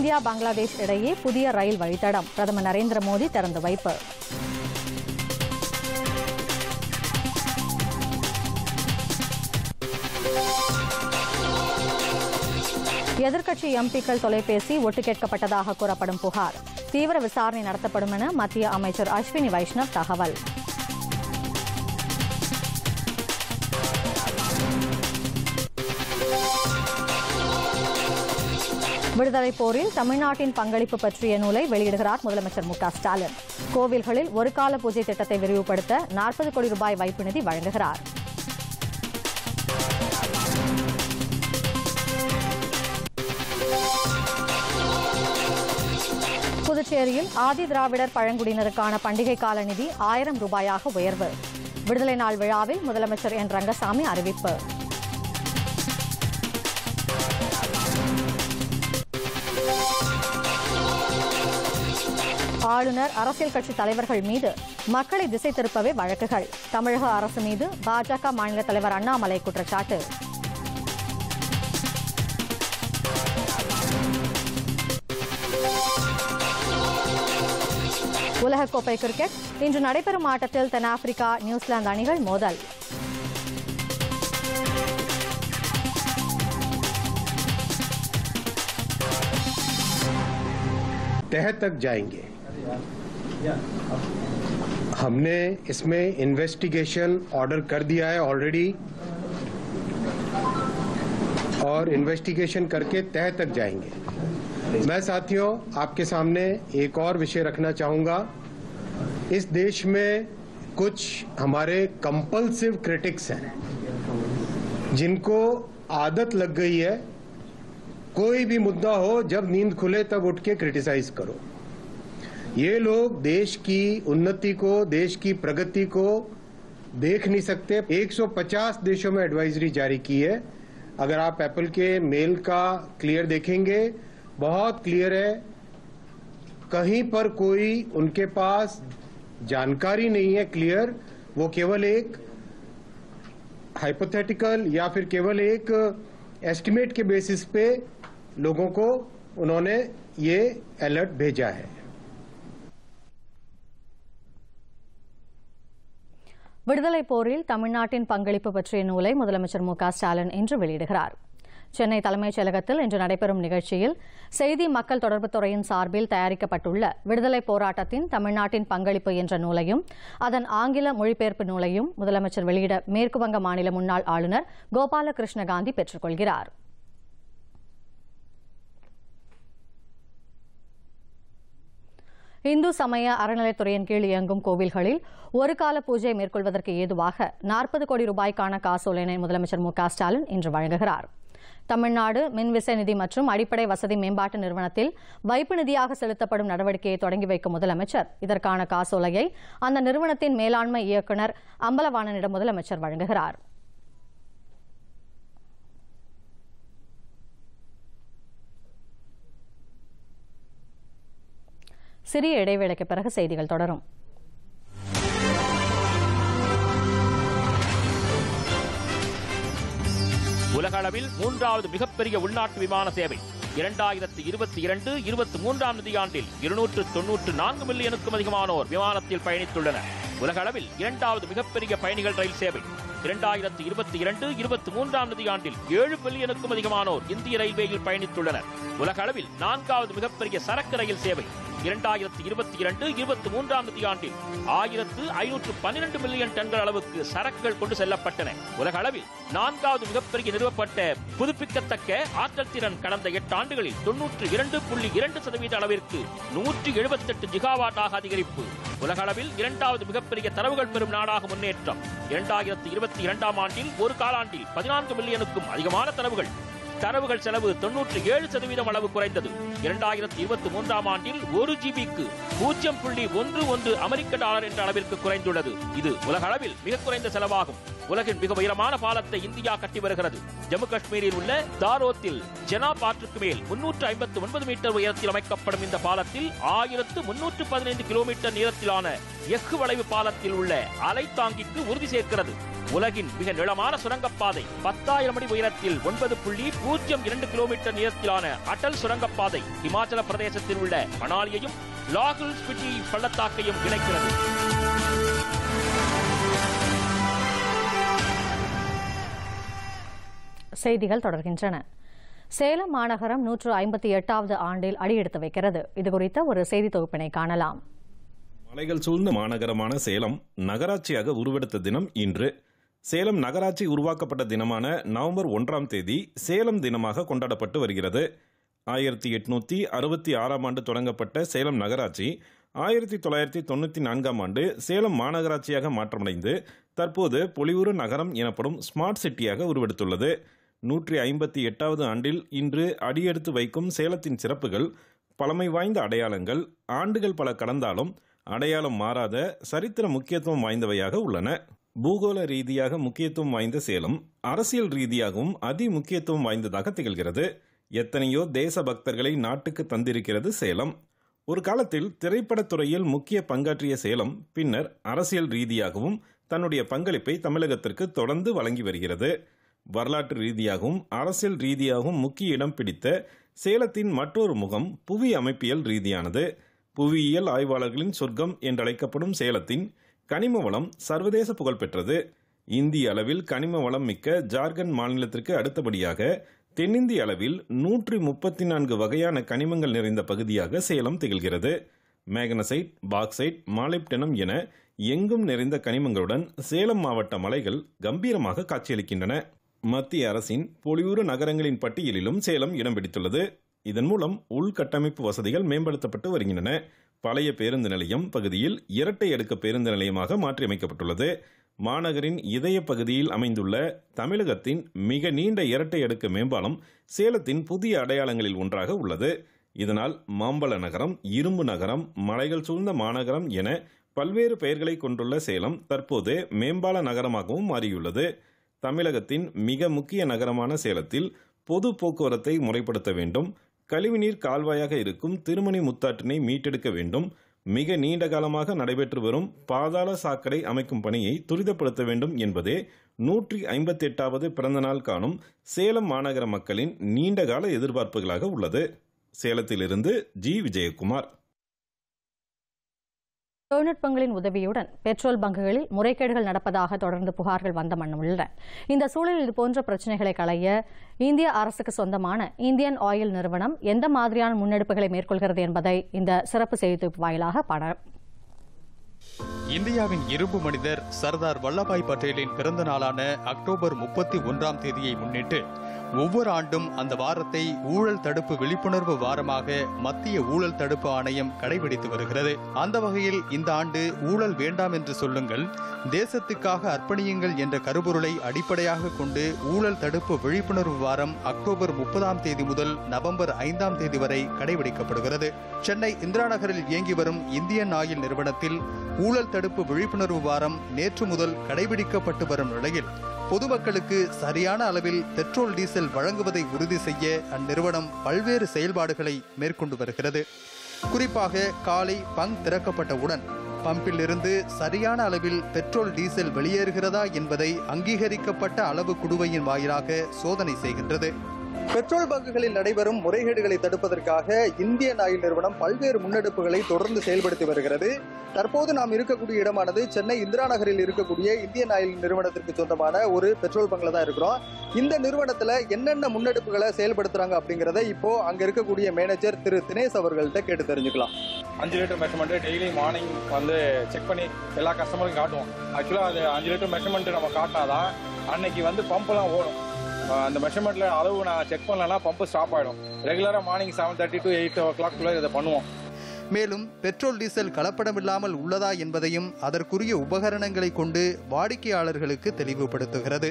India Bangladesh இடையே புதிய ரயில் வழித்தடம் பிரதமர் நரேந்திர மோடி திறந்து வைப்பு எதிர்க்கட்சி எம்பிக்கள் தொலைபேசி ஒட்டு கேட்கப்பட்டதாக கூறப்படும் புகார் தீவிர விசாரணை நடத்தப்படும் என மத்திய அமைச்சர் அஸ்வினி வைஷ்ணவ் தகவல் விடுதலை போரில் தமிழ்நாட்டின் பங்களிப்பு பற்றிய நூலை வெளியிடுகிறார் முதலமைச்சர் மு க ஸ்டாலின் கோவில்களில் ஒரு கால பூஜை திட்டத்தை விரிவுபடுத்த நாற்பது கோடி ரூபாய் வைப்பு நிதி வழங்குகிறார் புதுச்சேரியில் ஆதி திராவிடர் பழங்குடியினருக்கான பண்டிகை கால நிதி ஆயிரம் ரூபாயாக உயர்வு விடுதலை நாள் விழாவில் முதலமைச்சர் என் ரங்கசாமி அறிவிப்பு ஆளுநர் அரசியல் கட்சி தலைவர்கள் மீது மக்களை திசை திருப்பவே வழக்குகள் தமிழக அரசு மீது பாஜக மாநில தலைவர் அண்ணாமலை குற்றச்சாட்டு உலகக்கோப்பை கிரிக்கெட் இன்று நடைபெறும் ஆட்டத்தில் தென்னாப்பிரிக்கா நியூசிலாந்து அணிகள் மோதல் तह तक जाएंगे हमने इसमें इन्वेस्टिगेशन ऑर्डर कर दिया है ऑलरेडी और इन्वेस्टिगेशन करके तह तक जाएंगे मैं साथियों आपके सामने एक और विषय रखना चाहूंगा इस देश में कुछ हमारे कंपल्सिव क्रिटिक्स हैं जिनको आदत लग गई है कोई भी मुद्दा हो जब नींद खुले तब उठ के क्रिटिसाइज करो ये लोग देश की उन्नति को देश की प्रगति को देख नहीं सकते 150 देशों में एडवाइजरी जारी की है अगर आप एप्पल के मेल का क्लियर देखेंगे बहुत क्लियर है कहीं पर कोई उनके पास जानकारी नहीं है क्लियर वो केवल एक हाइपोथेटिकल या फिर केवल एक एस्टिमेट के बेसिस पे लोगों को उन्होंने ये अलर्ट भेजा है விடுதலை போரில் தமிழ்நாட்டின் பங்களிப்பு பற்றிய நூலை முதலமைச்சர் மு க ஸ்டாலின் இன்று வெளியிடுகிறார் சென்னை தலைமைச் செயலகத்தில் இன்று நடைபெறும் நிகழ்ச்சியில் செய்தி மக்கள் தொடர்புத் துறையின் சார்பில் தயாரிக்கப்பட்டுள்ள விடுதலை போராட்டத்தின் தமிழ்நாட்டின் பங்களிப்பு என்ற நூலையும் அதன் ஆங்கில மொழிபெயர்ப்பு நூலையும் முதலமைச்சர் வெளியிட மேற்குவங்க மாநில முன்னாள் ஆளுநர் கோபால கிருஷ்ணகாந்தி பெற்றுக் கொள்கிறார் இந்து சமய அறநிலைத்துறையின் கீழ் இயங்கும் கோவில்களில் ஒரு கால பூஜை மேற்கொள்வதற்கு ஏதுவாக நாற்பது கோடி ரூபாய்க்கான காசோலையினை முதலமைச்சர் மு க ஸ்டாலின் இன்று வழங்குகிறார் தமிழ்நாடு மின்விசை நிதி மற்றும் அடிப்படை வசதி மேம்பாட்டு நிறுவனத்தில் வைப்பு நிதியாக செலுத்தப்படும் நடவடிக்கையை தொடங்கி வைக்கும் முதலமைச்சர் இதற்கான காசோலையை அந்த நிறுவனத்தின் மேலாண்மை இயக்குநர் அம்பலவாணனிடம் முதலமைச்சர் வழங்குகிறார் சிறிய இடைவேளைக்கு பிறகு செய்திகள் தொடரும் உலகளவில் மூன்றாவது மிகப்பெரிய உள்நாட்டு விமான சேவை இரண்டாயிரத்தி இருபத்தி இரண்டு இருபத்தி மூன்றாம் நிதியாண்டில் இருநூற்று தொன்னூற்று நான்கு மில்லியனுக்கும் அதிகமானோர் விமானத்தில் பயணித்துள்ளனர் உலகளவில் இரண்டாவது மிகப்பெரிய பயணிகள் ரயில் சேவை இரண்டாயிரத்தி இருபத்தி இரண்டு இருபத்தி மூன்றாம் நிதியாண்டில் ஏழு பில்லியனுக்கும் அதிகமானோர் இந்திய ரயில்வேயில் பயணித்துள்ளனர் உலகளவில் நான்காவது மிகப்பெரிய சரக்கு ரயில் சேவை இரண்டாயிரத்தி இருபத்தி இரண்டு இருபத்தி மூன்றாம் நிதியாண்டில் ஆயிரத்து ஐநூற்று பன்னிரண்டு மில்லியன் டன்கள் அளவுக்கு சரக்குகள் கொண்டு செல்லப்பட்டன உலக அளவில் நான்காவது மிகப்பெரிய நிறுவப்பட்ட புதுப்பிக்கத்தக்க ஆற்றல் திறன் கடந்த எட்டு ஆண்டுகளில் தொன்னூற்று இரண்டு புள்ளி இரண்டு சதவீத அளவிற்கு நூற்றி எழுபத்தெட்டு ஜிகாவாட்டாக அதிகரிப்பு உலக அளவில் இரண்டாவது மிகப்பெரிய தரவுகள் பெறும் நாடாக முன்னேற்றம் இரண்டாயிரத்தி இருபத்தி இரண்டாம் ஆண்டில் ஒரு காலாண்டில் பதினான்கு மில்லியனுக்கும் அதிகமான தரவுகள் தரவுகள் செலவு தொன்னூற்றி ஏழு சதவீதம் அளவு குறைந்தது இரண்டாயிரத்தி இருபத்தி மூன்றாம் ஆண்டில் ஒரு ஜிபிக்கு பூஜ்ஜியம் புள்ளி ஒன்று ஒன்று அமெரிக்க டாலர் என்ற அளவிற்கு குறைந்துள்ளது இது உலக அளவில் மிக குறைந்த செலவாகும் உலகின் மிக உயரமான பாலத்தை இந்தியா கட்டி வருகிறது ஜம்மு காஷ்மீரில் உள்ள தாரோத்தில் ஜெனாப் ஆற்றுக்கு மேல் முன்னூற்று ஐம்பத்து ஒன்பது மீட்டர் உயரத்தில் அமைக்கப்படும் இந்த பாலத்தில் ஆயிரத்து முன்னூற்று பதினைந்து கிலோமீட்டர் நீளத்திலான எஃகு வளைவு பாலத்தில் உள்ள அலை தாங்கிக்கு உறுதி சேர்க்கிறது உலகின் மிக நீளமான சுரங்கப்பாதை பத்தாயிரம் அடி உயரத்தில் ஒன்பது புள்ளி பூஜ்ஜியம் இரண்டு கிலோமீட்டர் நீளத்திலான அடல் சுரங்கப்பாதை இமாச்சல பிரதேசத்தில் உள்ள மணாலியையும் லாகுல் ஸ்பிட்டி பள்ளத்தாக்கையும் இணைக்கிறது செய்திகள் தொடர்கின்றன சேலம் மாநகரம் நூற்று ஐம்பத்தி எட்டாவது ஆண்டில் அடியெடுத்து வைக்கிறது இதுகுறித்த ஒரு செய்தி தொகுப்பினை காணலாம் மலைகள் சூழ்ந்த மாநகரமான சேலம் நகராட்சியாக உருவெடுத்த தினம் இன்று சேலம் நகராட்சி உருவாக்கப்பட்ட தினமான நவம்பர் ஒன்றாம் தேதி சேலம் தினமாக கொண்டாடப்பட்டு வருகிறது ஆயிரத்தி எட்நூத்தி அறுபத்தி ஆறாம் ஆண்டு தொடங்கப்பட்ட சேலம் நகராட்சி ஆயிரத்தி தொள்ளாயிரத்தி தொண்ணூற்றி நான்காம் ஆண்டு சேலம் மாநகராட்சியாக மாற்றமடைந்து தற்போது பொலிவுறு நகரம் எனப்படும் ஸ்மார்ட் சிட்டியாக உருவெடுத்துள்ளது நூற்றி ஐம்பத்தி எட்டாவது ஆண்டில் இன்று அடியெடுத்து வைக்கும் சேலத்தின் சிறப்புகள் பழமை வாய்ந்த அடையாளங்கள் ஆண்டுகள் பல கடந்தாலும் அடையாளம் மாறாத சரித்திர முக்கியத்துவம் வாய்ந்தவையாக உள்ளன பூகோள ரீதியாக முக்கியத்துவம் வாய்ந்த சேலம் அரசியல் ரீதியாகவும் அதி முக்கியத்துவம் வாய்ந்ததாக திகழ்கிறது எத்தனையோ தேச பக்தர்களை நாட்டுக்கு தந்திருக்கிறது சேலம் ஒரு காலத்தில் திரைப்படத்துறையில் முக்கிய பங்காற்றிய சேலம் பின்னர் அரசியல் ரீதியாகவும் தன்னுடைய பங்களிப்பை தமிழகத்திற்கு தொடர்ந்து வழங்கி வருகிறது வரலாற்று ரீதியாகவும் அரசியல் ரீதியாகவும் முக்கிய இடம் பிடித்த சேலத்தின் மற்றொரு முகம் புவி அமைப்பியல் ரீதியானது புவியியல் ஆய்வாளர்களின் சொர்க்கம் என்றழைக்கப்படும் சேலத்தின் கனிம வளம் சர்வதேச புகழ்பெற்றது இந்திய அளவில் கனிம வளம் மிக்க ஜார்க்கண்ட் மாநிலத்திற்கு அடுத்தபடியாக தென்னிந்திய அளவில் நூற்றி முப்பத்தி நான்கு வகையான கனிமங்கள் நிறைந்த பகுதியாக சேலம் திகழ்கிறது மேகனசைட் பாக்சைட் மாலிப்டனம் என எங்கும் நிறைந்த கனிமங்களுடன் சேலம் மாவட்ட மலைகள் கம்பீரமாக காட்சியளிக்கின்றன மத்திய அரசின் பொலிவுறு நகரங்களின் பட்டியலிலும் சேலம் இடம் பிடித்துள்ளது இதன் மூலம் உள்கட்டமைப்பு வசதிகள் மேம்படுத்தப்பட்டு வருகின்றன பழைய பேருந்து நிலையம் பகுதியில் இரட்டை அடுக்கு பேருந்து நிலையமாக மாற்றியமைக்கப்பட்டுள்ளது மாநகரின் இதய பகுதியில் அமைந்துள்ள தமிழகத்தின் மிக நீண்ட இரட்டை அடுக்கு மேம்பாலம் சேலத்தின் புதிய அடையாளங்களில் ஒன்றாக உள்ளது இதனால் மாம்பழ நகரம் இரும்பு நகரம் மலைகள் சூழ்ந்த மாநகரம் என பல்வேறு பெயர்களை கொண்டுள்ள சேலம் தற்போது மேம்பால நகரமாகவும் மாறியுள்ளது தமிழகத்தின் மிக முக்கிய நகரமான சேலத்தில் பொது போக்குவரத்தை முறைப்படுத்த வேண்டும் கழிவுநீர் கால்வாயாக இருக்கும் திருமணி முத்தாற்றினை மீட்டெடுக்க வேண்டும் மிக நீண்ட காலமாக நடைபெற்று வரும் பாதாள சாக்கடை அமைக்கும் பணியை துரிதப்படுத்த வேண்டும் என்பதே நூற்றி ஐம்பத்தி எட்டாவது பிறந்தநாள் காணும் சேலம் மாநகர மக்களின் நீண்டகால எதிர்பார்ப்புகளாக உள்ளது சேலத்திலிருந்து ஜி விஜயகுமார் தொழில்நுட்பங்களின் உதவியுடன் பெட்ரோல் பங்குகளில் முறைகேடுகள் நடப்பதாக தொடர்ந்து புகார்கள் வந்த வண்ணம் உள்ளன இந்த சூழலில் இதுபோன்ற பிரச்சினைகளை களைய இந்திய அரசுக்கு சொந்தமான இந்தியன் ஆயில் நிறுவனம் எந்த மாதிரியான முன்னெடுப்புகளை மேற்கொள்கிறது என்பதை இந்த சிறப்பு செய்தித்தொகுப்பு வாயிலாக பட இந்தியாவின் இரும்பு மனிதர் சர்தார் வல்லபாய் பட்டேலின் பிறந்த நாளான அக்டோபர் முப்பத்தி ஒன்றாம் தேதியை முன்னிட்டு ஒவ்வொரு ஆண்டும் அந்த வாரத்தை ஊழல் தடுப்பு விழிப்புணர்வு வாரமாக மத்திய ஊழல் தடுப்பு ஆணையம் கடைபிடித்து வருகிறது அந்த வகையில் இந்த ஆண்டு ஊழல் வேண்டாம் என்று சொல்லுங்கள் தேசத்துக்காக அர்ப்பணியுங்கள் என்ற கருப்பொருளை அடிப்படையாக கொண்டு ஊழல் தடுப்பு விழிப்புணர்வு வாரம் அக்டோபர் முப்பதாம் தேதி முதல் நவம்பர் ஐந்தாம் தேதி வரை கடைபிடிக்கப்படுகிறது சென்னை இந்திரா நகரில் இயங்கி வரும் இந்தியன் ஆயில் நிறுவனத்தில் ஊழல் தடுப்பு விழிப்புணர்வு வாரம் நேற்று முதல் கடைபிடிக்கப்பட்டு வரும் நிலையில் பொதுமக்களுக்கு சரியான அளவில் பெட்ரோல் டீசல் வழங்குவதை உறுதி செய்ய அந்நிறுவனம் பல்வேறு செயல்பாடுகளை மேற்கொண்டு வருகிறது குறிப்பாக காலை பங்க் திறக்கப்பட்டவுடன் பம்பில் இருந்து சரியான அளவில் பெட்ரோல் டீசல் வெளியேறுகிறதா என்பதை அங்கீகரிக்கப்பட்ட அளவு குடுவையின் வாயிலாக சோதனை செய்கின்றது பெட்ரோல் பங்குகளில் நடைபெறும் முறைகேடுகளை தடுப்பதற்காக இந்தியன் ஆயில் நிறுவனம் பல்வேறு முன்னெடுப்புகளை தொடர்ந்து செயல்படுத்தி வருகிறது தற்போது நாம் இருக்கக்கூடிய இடமானது சென்னை இந்திரா நகரில் இருக்கக்கூடிய இந்தியன் ஆயில் நிறுவனத்திற்கு சொந்தமான ஒரு பெட்ரோல் பங்க்ல தான் இருக்கிறோம் இந்த நிறுவனத்துல என்னென்ன முன்னெடுப்புகளை செயல்படுத்துறாங்க அப்படிங்கறத இப்போ அங்க இருக்கக்கூடிய மேனேஜர் திரு தினேஷ் அவர்கள்ட்ட கேட்டு தெரிஞ்சுக்கலாம் அஞ்சு லிட்டர் மெஷர்மெண்ட் டெய்லி மார்னிங் வந்து செக் பண்ணி எல்லா கஸ்டமருக்கும் காட்டுவோம் ஆக்சுவலாக அது அஞ்சு லிட்டர் மெஷர்மெண்ட் நம்ம காட்டினாதான் அன்னைக்கு வந்து பம்ப்லாம் ஓடும் அஹ் அந்த மெஷர்மெண்ட்ல அளவு நான் செக் பண்ணலன்னா பம்பு ஸ்டாப் ஆயிடும் ரெகுலராக morning seven thirty to eight o கிளாக்குள்ள இதை பண்ணுவோம் மேலும் பெட்ரோல் டீசல் கலப்படமில்லாமல் உள்ளதா என்பதையும் அதற்குரிய உபகரணங்களை கொண்டு வாடிக்கையாளர்களுக்கு தெளிவுபடுத்துகிறது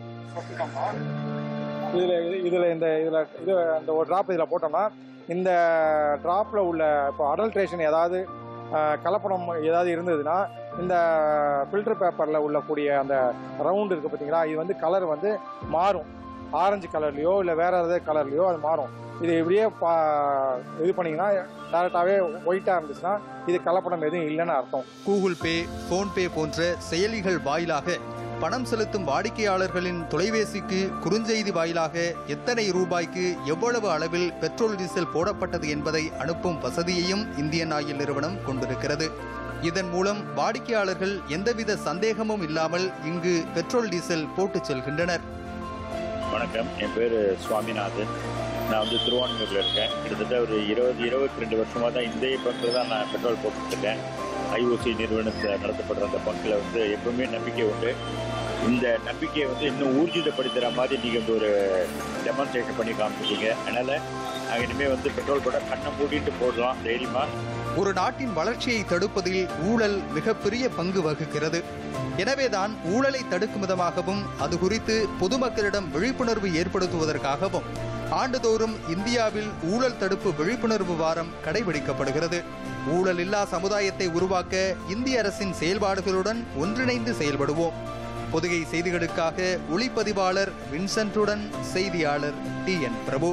இதுல இது- இதுல இந்த இதுல இது அந்த ஒரு டிராப் இதுல போட்டோம்னா இந்த டிராப்ல உள்ள இப்போ அடல்ட்ரேஷன் ஏதாவது அஹ், கலப்படம் ஏதாவது இருந்ததுன்னா இந்த ஃபில்டர் பேப்பரில் உள்ளக்கூடிய அந்த ரவுண்ட் இருக்குது பார்த்தீங்களா இது வந்து கலர் வந்து மாறும் ஆரஞ்சு கலர்லையோ இல்லை வேற ஏதாவது கலர்லையோ அது மாறும் இது இப்படியே பா இது பண்ணிங்கன்னா டேரெக்டாகவே ஒயிட்டாக இருந்துச்சுன்னா இது கலப்படம் எதுவும் இல்லைன்னு அர்த்தம் கூகுள் பே போன்பே போன்ற செயலிகள் வாயிலாக பணம் செலுத்தும் வாடிக்கையாளர்களின் தொலைபேசிக்கு குறுஞ்செய்தி வாயிலாக எத்தனை ரூபாய்க்கு எவ்வளவு அளவில் பெட்ரோல் டீசல் போடப்பட்டது என்பதை அனுப்பும் வசதியையும் இந்தியன் ஆயில் நிறுவனம் கொண்டிருக்கிறது இதன் மூலம் வாடிக்கையாளர்கள் எந்தவித சந்தேகமும் இல்லாமல் இங்கு பெட்ரோல் டீசல் போட்டுச் செல்கின்றனர் வணக்கம் என் பேர் சுவாமிநாதன் நான் வந்து திருவான்மையூரில் இருக்கேன் கிட்டத்தட்ட ஒரு இருபது இருபத்தி ரெண்டு வருஷமாக தான் இந்த பங்கில் தான் நான் பெட்ரோல் போட்டுருக்கேன் ஐஓசி நிறுவனத்தை நடத்தப்படுற அந்த பங்கில் வந்து எப்பவுமே நம்பிக்கை உண்டு இந்த நம்பிக்கையை வந்து இன்னும் ஊர்ஜிதப்படுத்துகிற மாதிரி நீங்கள் வந்து ஒரு டெமான்ஸ்ட்ரேஷன் பண்ணி காமிச்சிட்டீங்க அதனால் நாங்கள் இனிமேல் வந்து பெட்ரோல் போட கண்ணை மூடிட்டு போடலாம் தைரியமாக ஒரு நாட்டின் வளர்ச்சியை தடுப்பதில் ஊழல் மிகப்பெரிய பங்கு வகிக்கிறது எனவேதான் ஊழலை தடுக்கும் விதமாகவும் அது குறித்து பொதுமக்களிடம் விழிப்புணர்வு ஏற்படுத்துவதற்காகவும் ஆண்டுதோறும் இந்தியாவில் ஊழல் தடுப்பு விழிப்புணர்வு வாரம் கடைபிடிக்கப்படுகிறது ஊழல் இல்லா சமுதாயத்தை உருவாக்க இந்திய அரசின் செயல்பாடுகளுடன் ஒன்றிணைந்து செயல்படுவோம் பொதுகை செய்திகளுக்காக ஒளிப்பதிவாளர் வின்சென்ட்டுடன் செய்தியாளர் டி என் பிரபு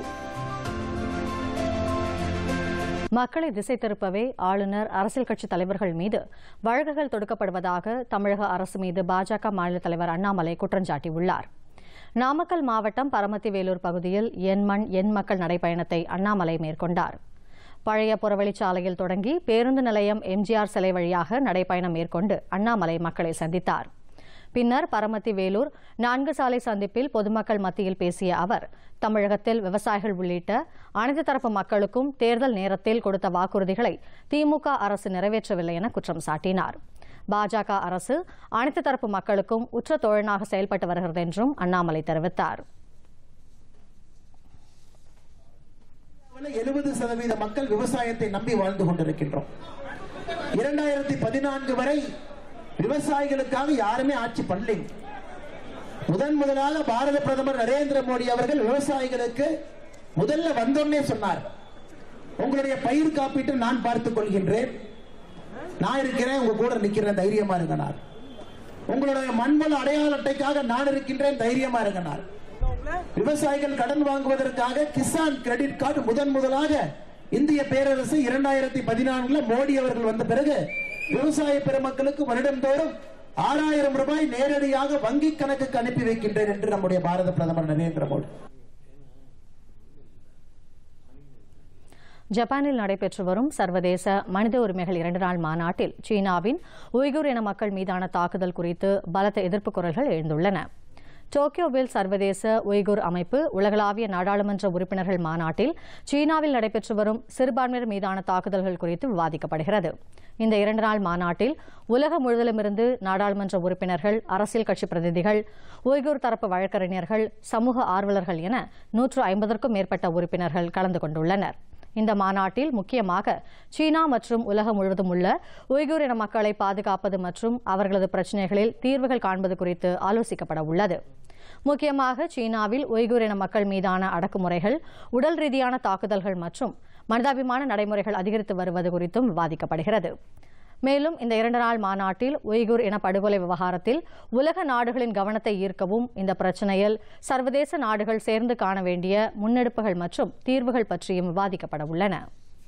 மக்களை திசை திருப்பவே ஆளுநர் அரசியல் கட்சி தலைவர்கள் மீது வழக்குகள் தொடுக்கப்படுவதாக தமிழக அரசு மீது பாஜக மாநில தலைவர் அண்ணாமலை குற்றம் சாட்டியுள்ளார் நாமக்கல் மாவட்டம் பரமத்தி வேலூர் பகுதியில் என் மண் என் மக்கள் நடைப்பயணத்தை அண்ணாமலை மேற்கொண்டார் பழைய புறவழிச்சாலையில் தொடங்கி பேருந்து நிலையம் எம்ஜிஆர் சிலை வழியாக நடைப்பயணம் மேற்கொண்டு அண்ணாமலை மக்களை சந்தித்தார் பின்னர் பரமத்தி வேலூர் நான்கு சாலை சந்திப்பில் பொதுமக்கள் மத்தியில் பேசிய அவர் தமிழகத்தில் விவசாயிகள் உள்ளிட்ட அனைத்து தரப்பு மக்களுக்கும் தேர்தல் நேரத்தில் கொடுத்த வாக்குறுதிகளை திமுக அரசு நிறைவேற்றவில்லை என குற்றம் சாட்டினார் பாஜக அரசு அனைத்து தரப்பு மக்களுக்கும் உற்ற தோழனாக செயல்பட்டு வருகிறது என்றும் அண்ணாமலை தெரிவித்தார் எழுபது சதவீத மக்கள் விவசாயத்தை நம்பி வாழ்ந்து கொண்டிருக்கின்றோம் இரண்டாயிரத்தி பதினான்கு வரை விவசாயிகளுக்காக யாருமே ஆட்சி பண்ணலை முதன் முதலாக பாரத பிரதமர் நரேந்திர மோடி அவர்கள் விவசாயிகளுக்கு முதல்ல வந்தோடனே சொன்னார் உங்களுடைய பயிர் காப்பீட்டை நான் பார்த்துக் கொள்கின்றேன் நான் இருக்கிறேன் உங்க கூட நிக்கிறேன் தைரியமா இருக்கனார் உங்களுடைய மண்வள அடையாள அட்டைக்காக நான் இருக்கின்றேன் தைரியமா இருக்கனார் விவசாயிகள் கடன் வாங்குவதற்காக கிசான் கிரெடிட் கார்டு முதன் முதலாக இந்திய பேரரசு இரண்டாயிரத்தி பதினான்குல மோடி அவர்கள் வந்த பிறகு விவசாய பெருமக்களுக்கு வருடந்தோறும் ஆறாயிரம் ரூபாய் நேரடியாக வங்கி கணக்குக்கு அனுப்பி வைக்கின்றேன் என்று நம்முடைய பாரத பிரதமர் நரேந்திர மோடி ஜப்பானில் நடைபெற்று வரும் சர்வதேச மனித உரிமைகள் இரண்டு நாள் மாநாட்டில் சீனாவின் உய்குர் இன மக்கள் மீதான தாக்குதல் குறித்து பலத்த எதிர்ப்பு குரல்கள் எழுந்துள்ளன டோக்கியோவில் சர்வதேச உய்குர் அமைப்பு உலகளாவிய நாடாளுமன்ற உறுப்பினர்கள் மாநாட்டில் சீனாவில் நடைபெற்று வரும் சிறுபான்மையினர் மீதான தாக்குதல்கள் குறித்து விவாதிக்கப்படுகிறது இந்த இரண்டு நாள் மாநாட்டில் உலகம் முழுவதிலுமிருந்து நாடாளுமன்ற உறுப்பினர்கள் அரசியல் கட்சி பிரதிநிதிகள் உய்குர் தரப்பு வழக்கறிஞர்கள் சமூக ஆர்வலர்கள் என நூற்று ஐம்பதற்கும் மேற்பட்ட உறுப்பினர்கள் கலந்து கொண்டுள்ளனர் இந்த மாநாட்டில் முக்கியமாக சீனா மற்றும் உலகம் முழுவதும் உள்ள உய்குர் இன மக்களை பாதுகாப்பது மற்றும் அவர்களது பிரச்சினைகளில் தீர்வுகள் காண்பது குறித்து ஆலோசிக்கப்பட உள்ளது முக்கியமாக சீனாவில் உய்குர் இன மக்கள் மீதான அடக்குமுறைகள் உடல் ரீதியான தாக்குதல்கள் மற்றும் மனிதாபிமான நடைமுறைகள் அதிகரித்து வருவது குறித்தும் விவாதிக்கப்படுகிறது மேலும் இந்த இரண்டு நாள் மாநாட்டில் உய்குர் இன படுகொலை விவகாரத்தில் உலக நாடுகளின் கவனத்தை ஈர்க்கவும் இந்த பிரச்சனையில் சர்வதேச நாடுகள் சேர்ந்து காண வேண்டிய முன்னெடுப்புகள் மற்றும் தீர்வுகள் பற்றியும் விவாதிக்கப்பட உள்ளன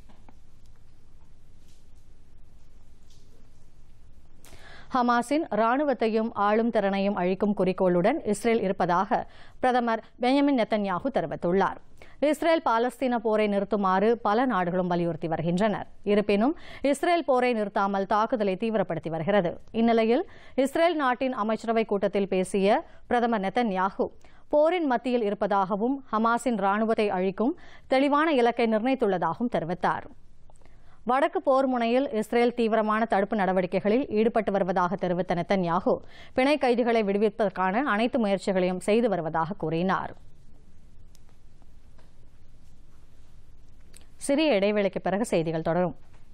ஹமாஸின் ராணுவத்தையும் ஆளும் திறனையும் அழிக்கும் குறிக்கோளுடன் இஸ்ரேல் இருப்பதாக பிரதமர் பெஞ்சமின் நெத்தன்யாகு தெரிவித்துள்ளார் இஸ்ரேல் பாலஸ்தீன போரை நிறுத்துமாறு பல நாடுகளும் வலியுறுத்தி வருகின்றனர் இருப்பினும் இஸ்ரேல் போரை நிறுத்தாமல் தாக்குதலை தீவிரப்படுத்தி வருகிறது இந்நிலையில் இஸ்ரேல் நாட்டின் அமைச்சரவை கூட்டத்தில் பேசிய பிரதமர் நெத்தன்யாகு போரின் மத்தியில் இருப்பதாகவும் ஹமாஸின் ராணுவத்தை அழிக்கும் தெளிவான இலக்கை நிர்ணயித்துள்ளதாகவும் தெரிவித்தார் வடக்கு போர் முனையில் இஸ்ரேல் தீவிரமான தடுப்பு நடவடிக்கைகளில் ஈடுபட்டு வருவதாக தெரிவித்த நெத்தன்யாகு பிணை கைதிகளை விடுவிப்பதற்கான அனைத்து முயற்சிகளையும் செய்து வருவதாக கூறினார் சிறிய இடைவேளைக்கு பிறகு செய்திகள் தொடரும்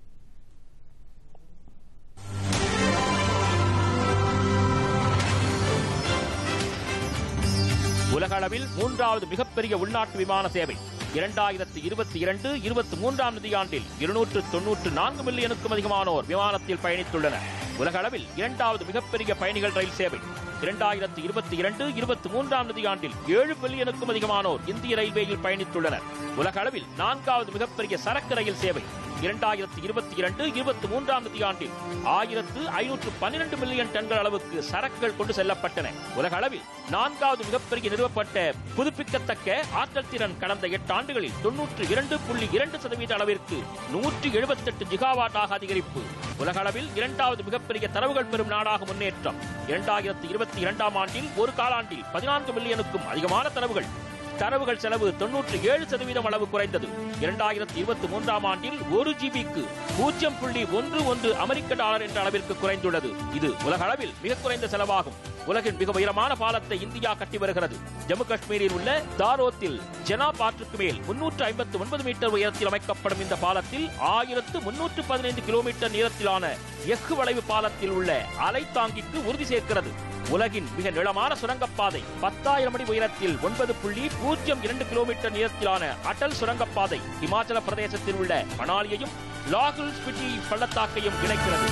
உலகளவில் மூன்றாவது மிகப்பெரிய உள்நாட்டு விமான சேவை இரண்டாயிரத்தி இருபத்தி இரண்டு இருபத்தி மூன்றாம் நிதியாண்டில் இருநூற்று தொன்னூற்று நான்கு மில்லியனுக்கும் அதிகமானோர் விமானத்தில் பயணித்துள்ளனர் உலக அளவில் இரண்டாவது மிகப்பெரிய பயணிகள் ரயில் சேவை இரண்டாயிரத்தி இருபத்தி இரண்டு இருபத்தி மூன்றாம் நிதியாண்டில் ஏழு பில்லியனுக்கும் அதிகமானோர் இந்திய ரயில்வேயில் பயணித்துள்ளனர் உலக அளவில் நான்காவது மிகப்பெரிய சரக்கு ரயில் சேவை இரண்டாயிரத்தி இருபத்தி இரண்டு இருபத்தி மூன்றாம் நிதியாண்டில் ஆயிரத்து ஐநூற்று பன்னிரண்டு மில்லியன் டன்கள் அளவுக்கு சரக்குகள் கொண்டு செல்லப்பட்டன உலக அளவில் நான்காவது மிகப்பெரிய நிறுவப்பட்ட புதுப்பிக்கத்தக்க ஆற்றல் திறன் கடந்த எட்டு ஆண்டுகளில் தொன்னூற்று இரண்டு புள்ளி இரண்டு சதவீத அளவிற்கு நூற்றி எழுபத்தெட்டு ஜிகாவாட்டாக அதிகரிப்பு உலக அளவில் இரண்டாவது மிகப்பெரிய தரவுகள் பெறும் நாடாக முன்னேற்றம் இரண்டாயிரத்தி இருபத்தி இரண்டாம் ஆண்டில் ஒரு காலாண்டில் பதினான்கு மில்லியனுக்கும் அதிகமான தரவுகள் தரவுகள் செலவு தொன்னூற்றி ஏழு சதவீதம் அளவு குறைந்தது இரண்டாயிரத்தி இருபத்தி மூன்றாம் ஆண்டில் ஒரு ஜிபிக்கு பூஜ்ஜியம் புள்ளி ஒன்று ஒன்று அமெரிக்க டாலர் என்ற அளவிற்கு குறைந்துள்ளது இது உலக அளவில் மிக குறைந்த செலவாகும் உலகின் மிக உயரமான பாலத்தை இந்தியா கட்டி வருகிறது ஜம்மு காஷ்மீரில் உள்ள தாரோத்தில் ஜெனாப் ஆற்றுக்கு மேல் முன்னூற்று ஐம்பத்து ஒன்பது மீட்டர் உயரத்தில் அமைக்கப்படும் இந்த பாலத்தில் ஆயிரத்து முன்னூற்று பதினைந்து கிலோமீட்டர் நீளத்திலான எஃகு வளைவு பாலத்தில் உள்ள அலை தாங்கிக்கு உறுதி சேர்க்கிறது உலகின் மிக நீளமான சுரங்கப்பாதை பத்தாயிரம் அடி உயரத்தில் ஒன்பது புள்ளி பூஜ்ஜியம் இரண்டு கிலோமீட்டர் நீளத்திலான அடல் சுரங்கப்பாதை இமாச்சல பிரதேசத்தில் உள்ள மணாலியையும் லாகுல் ஸ்பிட்டி பள்ளத்தாக்கையும் இணைக்கிறது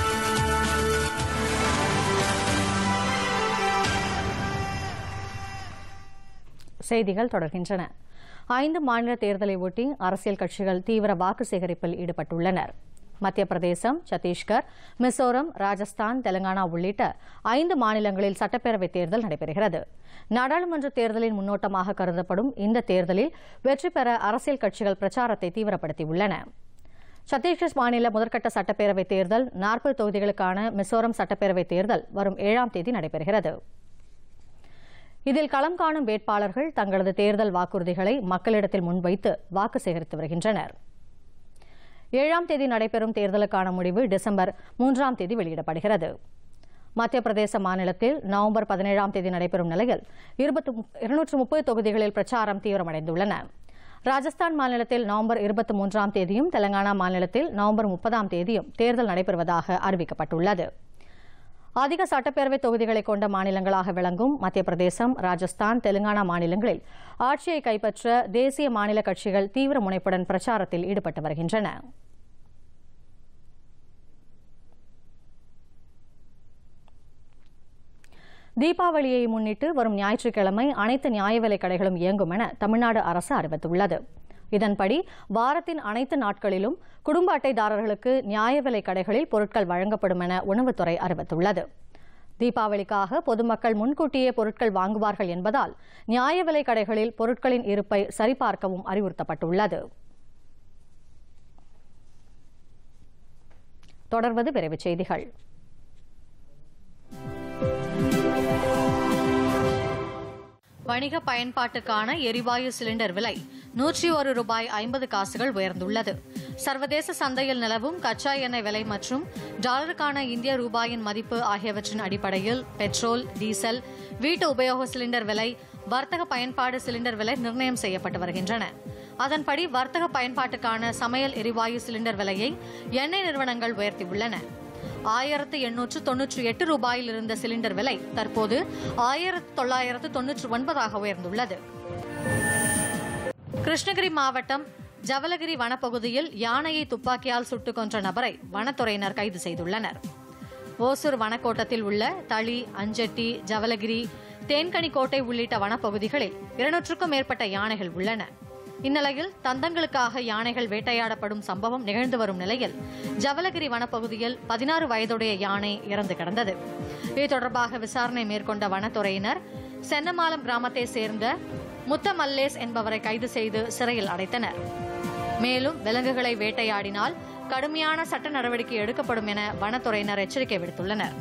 செய்திகள் தொடர்கின்றன ஐந்து மாநில தேர்தலை ஒட்டி அரசியல் கட்சிகள் தீவிர வாக்கு சேகரிப்பில் ஈடுபட்டுள்ளனர் மத்திய பிரதேசம் சத்தீஸ்கர் மிசோரம் ராஜஸ்தான் தெலங்கானா உள்ளிட்ட ஐந்து மாநிலங்களில் சட்டப்பேரவைத் தேர்தல் நடைபெறுகிறது நாடாளுமன்ற தேர்தலின் முன்னோட்டமாக கருதப்படும் இந்த தேர்தலில் வெற்றி பெற அரசியல் கட்சிகள் பிரச்சாரத்தை தீவிரப்படுத்தியுள்ளன சத்தீஸ்கர் மாநில முதற்கட்ட சட்டப்பேரவைத் தேர்தல் நாற்பது தொகுதிகளுக்கான மிசோரம் சட்டப்பேரவைத் தேர்தல் வரும் ஏழாம் தேதி நடைபெறுகிறது இதில் களம் காணும் வேட்பாளர்கள் தங்களது தேர்தல் வாக்குறுதிகளை மக்களிடத்தில் முன்வைத்து வாக்கு சேகரித்து வருகின்றனர் ஏழாம் தேதி நடைபெறும் தேர்தலுக்கான முடிவு டிசம்பர் மூன்றாம் தேதி வெளியிடப்படுகிறது மத்திய பிரதேச மாநிலத்தில் நவம்பர் பதினேழாம் தேதி நடைபெறும் நிலையில் இருநூற்று முப்பது தொகுதிகளில் பிரச்சாரம் தீவிரமடைந்துள்ளன ராஜஸ்தான் மாநிலத்தில் நவம்பர் இருபத்தி மூன்றாம் தேதியும் தெலங்கானா மாநிலத்தில் நவம்பர் முப்பதாம் தேதியும் தேர்தல் நடைபெறுவதாக அறிவிக்கப்பட்டுள்ளது அதிக சட்டப்பேரவை தொகுதிகளை கொண்ட மாநிலங்களாக விளங்கும் மத்திய பிரதேசம் ராஜஸ்தான் தெலுங்கானா மாநிலங்களில் ஆட்சியை கைப்பற்ற தேசிய மாநில கட்சிகள் தீவிர முனைப்புடன் பிரச்சாரத்தில் ஈடுபட்டு வருகின்றன தீபாவளியை முன்னிட்டு வரும் ஞாயிற்றுக்கிழமை அனைத்து நியாய விலைக் கடைகளும் இயங்கும் என தமிழ்நாடு அரசு அறிவித்துள்ளது இதன்படி வாரத்தின் அனைத்து நாட்களிலும் குடும்ப அட்டைதாரர்களுக்கு நியாய விலைக் கடைகளில் பொருட்கள் வழங்கப்படும் என உணவுத்துறை அறிவித்துள்ளது தீபாவளிக்காக பொதுமக்கள் முன்கூட்டியே பொருட்கள் வாங்குவார்கள் என்பதால் நியாய விலைக் கடைகளில் பொருட்களின் இருப்பை சரிபார்க்கவும் அறிவுறுத்தப்பட்டுள்ளது தொடர்வது விரைவுச் செய்திகள் வணிக பயன்பாட்டுக்கான எரிவாயு சிலிண்டர் விலை நூற்றி ஒரு ரூபாய் ஐம்பது காசுகள் உயர்ந்துள்ளது சர்வதேச சந்தையில் நிலவும் கச்சா எண்ணெய் விலை மற்றும் டாலருக்கான இந்திய ரூபாயின் மதிப்பு ஆகியவற்றின் அடிப்படையில் பெட்ரோல் டீசல் வீட்டு உபயோக சிலிண்டர் விலை வர்த்தக பயன்பாடு சிலிண்டர் விலை நிர்ணயம் செய்யப்பட்டு வருகின்றன அதன்படி வர்த்தக பயன்பாட்டுக்கான சமையல் எரிவாயு சிலிண்டர் விலையை எண்ணெய் நிறுவனங்கள் உயர்த்தியுள்ளன ஆயிரத்து எண்ணூற்று தொன்னூற்றி எட்டு ரூபாயில் இருந்த சிலிண்டர் விலை தற்போது ஆயிரத்து தொள்ளாயிரத்து தொன்னூற்று ஒன்பதாக உயர்ந்துள்ளது கிருஷ்ணகிரி மாவட்டம் ஜவலகிரி வனப்பகுதியில் யானையை துப்பாக்கியால் சுட்டுக் கொன்ற நபரை வனத்துறையினர் கைது செய்துள்ளனர் ஓசூர் வனக்கோட்டத்தில் உள்ள தளி அஞ்சட்டி ஜவலகிரி தேன்கனிக்கோட்டை உள்ளிட்ட வனப்பகுதிகளில் இருநூற்றுக்கும் மேற்பட்ட யானைகள் உள்ளன இந்நிலையில் தந்தங்களுக்காக யானைகள் வேட்டையாடப்படும் சம்பவம் நிகழ்ந்து வரும் நிலையில் ஜவலகிரி வனப்பகுதியில் பதினாறு வயதுடைய யானை இறந்து கிடந்தது இது தொடர்பாக விசாரணை மேற்கொண்ட வனத்துறையினர் சென்னமாலம் கிராமத்தை சேர்ந்த முத்தமல்லேஸ் என்பவரை கைது செய்து சிறையில் அடைத்தனர் மேலும் விலங்குகளை வேட்டையாடினால் கடுமையான சட்ட நடவடிக்கை எடுக்கப்படும் என வனத்துறையினர் எச்சரிக்கை விடுத்துள்ளனர்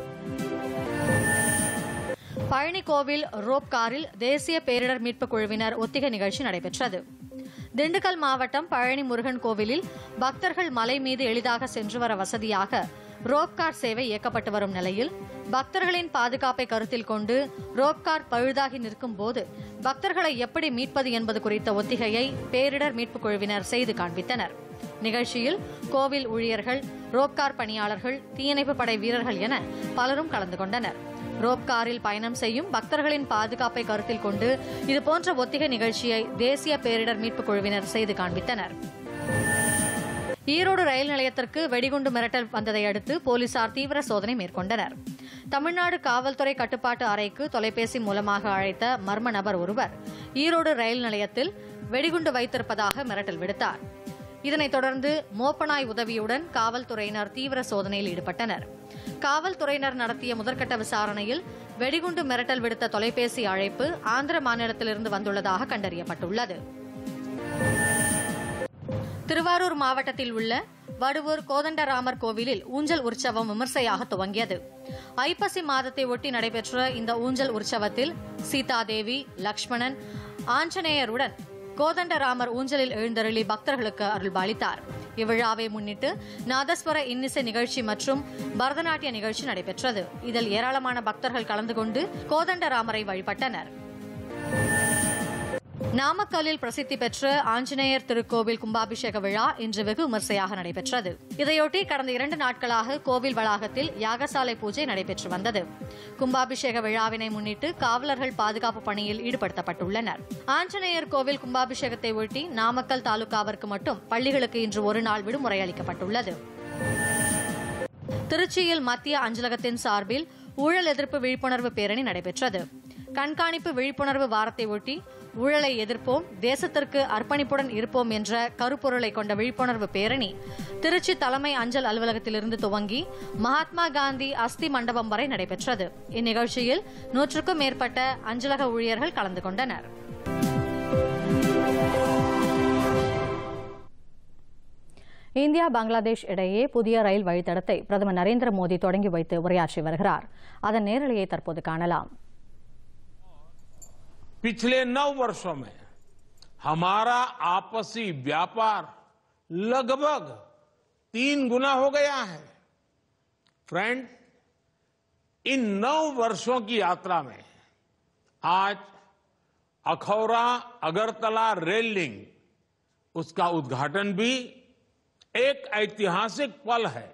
பழனி கோவில் ரோப் காரில் தேசிய பேரிடர் மீட்புக் குழுவினர் ஒத்திகை நிகழ்ச்சி நடைபெற்றது திண்டுக்கல் மாவட்டம் பழனி முருகன் கோவிலில் பக்தர்கள் மலை மீது எளிதாக சென்று வர வசதியாக ரோப்கார் சேவை இயக்கப்பட்டு வரும் நிலையில் பக்தர்களின் பாதுகாப்பை கருத்தில் கொண்டு ரோப்கார் பழுதாகி நிற்கும் போது பக்தர்களை எப்படி மீட்பது என்பது குறித்த ஒத்திகையை பேரிடர் மீட்புக் குழுவினர் செய்து காண்பித்தனர் நிகழ்ச்சியில் கோவில் ஊழியர்கள் ரோப்கார் பணியாளர்கள் தீயணைப்பு படை வீரர்கள் என பலரும் கலந்து கொண்டனர் ரோப்காரில் பயணம் செய்யும் பக்தர்களின் பாதுகாப்பை கருத்தில் கொண்டு இதுபோன்ற ஒத்திகை நிகழ்ச்சியை தேசிய பேரிடர் மீட்புக் குழுவினர் செய்து காண்பித்தனர் ஈரோடு ரயில் நிலையத்திற்கு வெடிகுண்டு மிரட்டல் வந்ததை அடுத்து போலீசார் தீவிர சோதனை மேற்கொண்டனர் தமிழ்நாடு காவல்துறை கட்டுப்பாட்டு அறைக்கு தொலைபேசி மூலமாக அழைத்த மர்ம நபர் ஒருவர் ஈரோடு ரயில் நிலையத்தில் வெடிகுண்டு வைத்திருப்பதாக மிரட்டல் விடுத்தார் இதனைத் தொடர்ந்து மோப்பனாய் உதவியுடன் காவல்துறையினர் தீவிர சோதனையில் ஈடுபட்டனர் காவல்துறையினர் நடத்திய முதற்கட்ட விசாரணையில் வெடிகுண்டு மிரட்டல் விடுத்த தொலைபேசி அழைப்பு ஆந்திர மாநிலத்திலிருந்து வந்துள்ளதாக கண்டறியப்பட்டுள்ளது திருவாரூர் மாவட்டத்தில் உள்ள வடுவூர் கோதண்டராமர் கோவிலில் ஊஞ்சல் உற்சவம் விமர்சையாக துவங்கியது ஐப்பசி மாதத்தை ஒட்டி நடைபெற்ற இந்த ஊஞ்சல் உற்சவத்தில் சீதாதேவி லக்ஷ்மணன் ஆஞ்சநேயருடன் கோதண்டராமர் ஊஞ்சலில் எழுந்தருளி பக்தர்களுக்கு அருள்பாலித்தார் இவ்விழாவை முன்னிட்டு நாதஸ்வர இன்னிசை நிகழ்ச்சி மற்றும் பரதநாட்டிய நிகழ்ச்சி நடைபெற்றது இதில் ஏராளமான பக்தர்கள் கலந்து கொண்டு கோதண்டராமரை வழிபட்டனர் நாமக்கல்லில் பிரசித்தி பெற்ற ஆஞ்சநேயர் திருக்கோவில் கும்பாபிஷேக விழா இன்று வெகு விமர்சையாக நடைபெற்றது இதையொட்டி கடந்த இரண்டு நாட்களாக கோவில் வளாகத்தில் யாகசாலை பூஜை நடைபெற்று வந்தது கும்பாபிஷேக விழாவினை முன்னிட்டு காவலர்கள் பாதுகாப்பு பணியில் ஈடுபடுத்தப்பட்டுள்ளனர் ஆஞ்சநேயர் கோவில் கும்பாபிஷேகத்தை ஒட்டி நாமக்கல் தாலுகாவிற்கு மட்டும் பள்ளிகளுக்கு இன்று ஒரு நாள் விடுமுறை அளிக்கப்பட்டுள்ளது திருச்சியில் மத்திய அஞ்சலகத்தின் சார்பில் ஊழல் எதிர்ப்பு விழிப்புணர்வு பேரணி நடைபெற்றது கண்காணிப்பு விழிப்புணர்வு வாரத்தை ஒட்டி ஊழலை எதிர்ப்போம் தேசத்திற்கு அர்ப்பணிப்புடன் இருப்போம் என்ற கருப்பொருளை கொண்ட விழிப்புணர்வு பேரணி திருச்சி தலைமை அஞ்சல் அலுவலகத்திலிருந்து துவங்கி மகாத்மா காந்தி அஸ்தி மண்டபம் வரை நடைபெற்றது இந்நிகழ்ச்சியில் நூற்றுக்கும் மேற்பட்ட அஞ்சலக ஊழியர்கள் கலந்து கொண்டனர் இந்தியா பங்களாதேஷ் இடையே புதிய ரயில் வழித்தடத்தை பிரதமர் நரேந்திர மோடி தொடங்கி வைத்து உரையாற்றி வருகிறார் அதன் நேரலையை தற்போது காணலாம் पिछले नौ वर्षों में हमारा आपसी व्यापार लगभग तीन गुना हो गया है फ्रेंड इन नौ वर्षों की यात्रा में आज अखौरा अगरतला रेल लिंक उसका उद्घाटन भी एक ऐतिहासिक पल है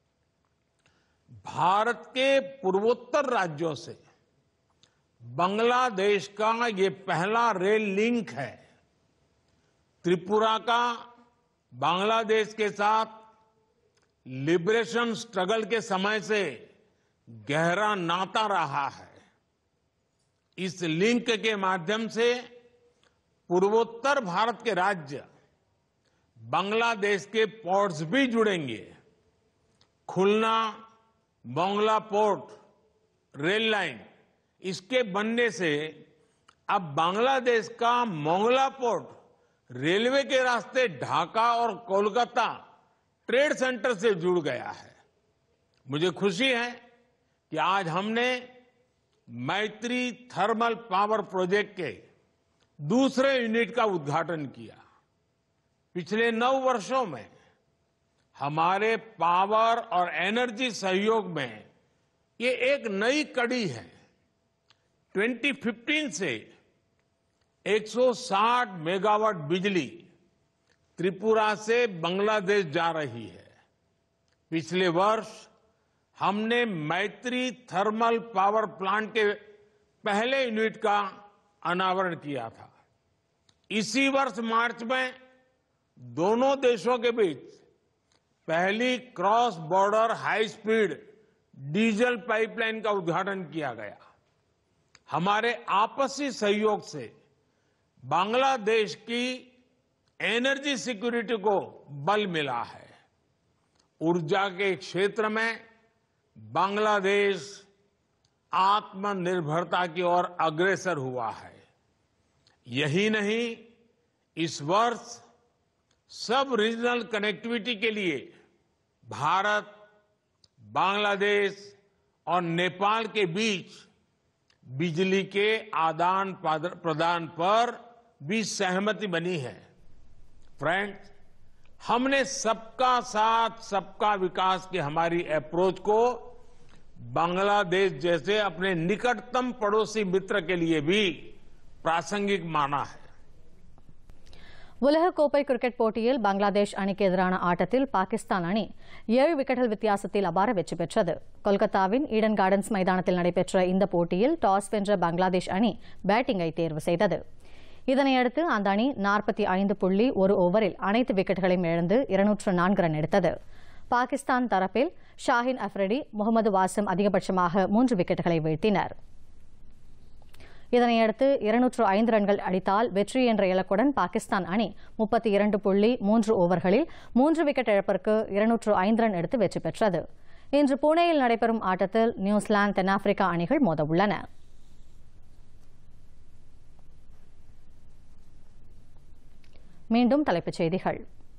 भारत के पूर्वोत्तर राज्यों से बांग्लादेश का ये पहला रेल लिंक है त्रिपुरा का बांग्लादेश के साथ लिबरेशन स्ट्रगल के समय से गहरा नाता रहा है इस लिंक के माध्यम से पूर्वोत्तर भारत के राज्य बांग्लादेश के पोर्ट्स भी जुड़ेंगे Khulna Mongla port rail line इसके बनने से अब बांग्लादेश का मोंगला पोर्ट रेलवे के रास्ते ढाका और कोलकाता ट्रेड सेंटर से जुड़ गया है मुझे खुशी है कि आज हमने मैत्री थर्मल पावर प्रोजेक्ट के दूसरे यूनिट का उद्घाटन किया पिछले नौ वर्षों में हमारे पावर और एनर्जी सहयोग में ये एक नई कड़ी है 2015 से 160 मेगावाट बिजली त्रिपुरा से बांग्लादेश जा रही है पिछले वर्ष हमने मैत्री थर्मल पावर प्लांट के पहले यूनिट का अनावरण किया था इसी वर्ष मार्च में दोनों देशों के बीच पहली cross border high speed diesel pipeline का उद्घाटन किया गया हमारे आपसी सहयोग से बांग्लादेश की एनर्जी सिक्योरिटी को बल मिला है ऊर्जा के क्षेत्र में बांग्लादेश आत्मनिर्भरता की ओर अग्रसर हुआ है यही नहीं इस वर्ष सब रीजनल कनेक्टिविटी के लिए भारत बांग्लादेश और नेपाल के बीच बिजली के आदान प्रदान पर भी सहमति बनी है फ्रेंड्स हमने सबका साथ सबका विकास की हमारी अप्रोच को बांग्लादेश जैसे अपने निकटतम पड़ोसी मित्र के लिए भी प्रासंगिक माना है உலகக்கோப்பை கிரிக்கெட் போட்டியில் பங்களாதேஷ் அணிக்கு எதிரான ஆட்டத்தில் பாகிஸ்தான் அணி ஏழு விக்கெட்டுகள் வித்தியாசத்தில் அபார வெற்றி பெற்றது கொல்கத்தாவின் ஈடன் கார்டன்ஸ் மைதானத்தில் நடைபெற்ற இந்த போட்டியில் டாஸ் வென்ற பங்களாதேஷ் அணி பேட்டிங்கை தேர்வு செய்தது இதனையடுத்து அந்த அணி நாற்பத்தி ஐந்து புள்ளி ஒரு ஓவரில் அனைத்து விக்கெட்டுகளையும் இழந்து இருநூற்று நான்கு ரன் எடுத்தது பாகிஸ்தான் தரப்பில் ஷாஹின் அஃப்ரிடி முகமது வாசிம் அதிகபட்சமாக மூன்று விக்கெட்டுகளை வீழ்த்தினர் இதனையடுத்து இருநூற்று ஐந்து ரன்கள் அடித்தால் வெற்றி என்ற இலக்குடன் பாகிஸ்தான் அணி முப்பத்தி இரண்டு புள்ளி மூன்று ஓவர்களில் மூன்று விக்கெட் இழப்பிற்கு இருநூற்று ஐந்து ரன் எடுத்து வெற்றி பெற்றது இன்று புனேயில் நடைபெறும் ஆட்டத்தில் நியூசிலாந்து தென்னாப்பிரிக்கா அணிகள் மோதவுள்ளன மீண்டும் தலைப்புச் செய்திகள்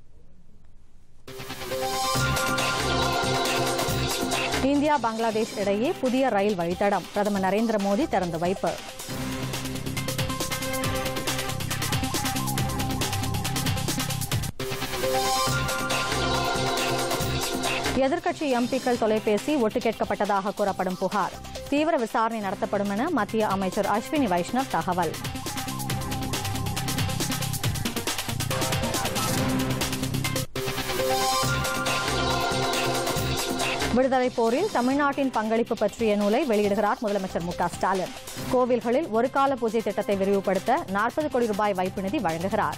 இந்தியா பங்களாதேஷ் இடையே புதிய ரயில் வழித்தடம் பிரதமர் நரேந்திர மோடி திறந்து வைப்பு எதிர்க்கட்சி எம்பிக்கள் தொலைபேசி ஒட்டு கேட்கப்பட்டதாக கூறப்படும் புகார் தீவிர விசாரணை நடத்தப்படும் என மத்திய அமைச்சர் அஸ்வினி வைஷ்ணவ் தகவல் விடுதலை போரில் தமிழ்நாட்டின் பங்களிப்பு பற்றிய நூலை வெளியிடுகிறார் முதலமைச்சர் மு க ஸ்டாலின் கோவில்களில் ஒரு கால பூஜை திட்டத்தை விரிவுபடுத்த நாற்பது கோடி ரூபாய் வைப்பு நிதி வழங்குகிறார்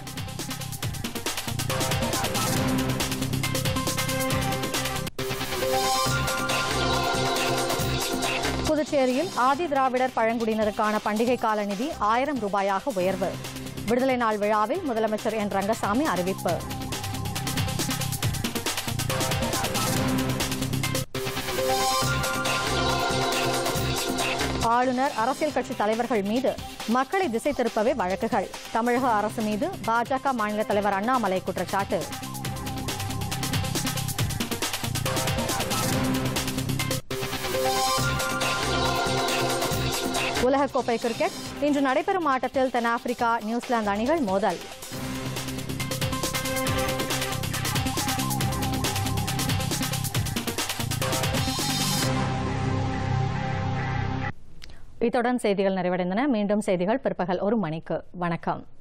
புதுச்சேரியில் ஆதி திராவிடர் பழங்குடியினருக்கான பண்டிகை கால நிதி ஆயிரம் ரூபாயாக உயர்வு விடுதலை நாள் விழாவில் முதலமைச்சர் என் ரங்கசாமி அறிவிப்பு ஆளுநர் அரசியல் கட்சி தலைவர்கள் மீது மக்களை திசை திருப்பவே வழக்குகள் தமிழக அரசு மீது பாஜக மாநில தலைவர் அண்ணாமலை குற்றச்சாட்டு உலகக்கோப்பை கிரிக்கெட் இன்று நடைபெறும் ஆட்டத்தில் தென்னாப்பிரிக்கா நியூசிலாந்து அணிகள் மோதல் இத்துடன் செய்திகள் நிறைவடைந்தன மீண்டும் செய்திகள் பிற்பகல் ஒரு மணிக்கு வணக்கம்